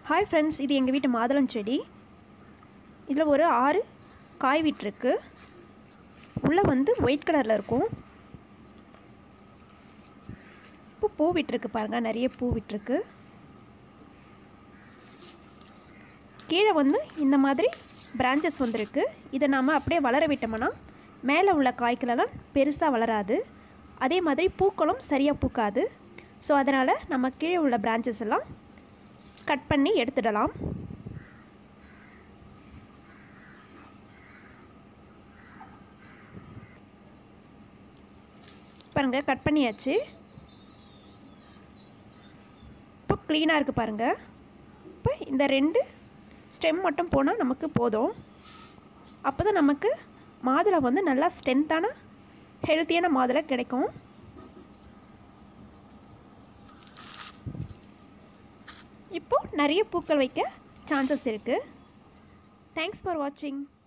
hi friends இது எங்கள் வீட்டு மாதுளம் செடி இதில் ஒரு ஆறு காய் விட்டுருக்கு உள்ளே வந்து ஒயிட் கலரில் இருக்கும் இப்போ பூ விட்டுருக்கு பாருங்கள் நிறைய பூ விட்டுருக்கு கீழே வந்து இந்த மாதிரி பிரான்ச்சஸ் வந்திருக்கு இதை நாம் அப்படியே வளர விட்டோம்னா மேலே உள்ள காய்களெல்லாம் பெருசாக வளராது அதே மாதிரி பூக்களும் சரியாக பூக்காது ஸோ அதனால் நம்ம கீழே உள்ள பிரான்ச்சஸ் எல்லாம் கட் பண்ணி எடுத்துடலாம் பாருங்கள் கட் பண்ணியாச்சு இப்போ க்ளீனாக இருக்குது பாருங்கள் இப்போ இந்த ரெண்டு ஸ்டெம் மட்டும் போனால் நமக்கு போதும் அப்போ தான் நமக்கு மாதுளை வந்து நல்லா ஸ்ட்ரென்த்தான ஹெல்த்தியான மாதுளை கிடைக்கும் இப்போது நிறைய பூக்கள் வைக்க சான்சஸ் இருக்குது தேங்க்ஸ் ஃபார் வாட்சிங்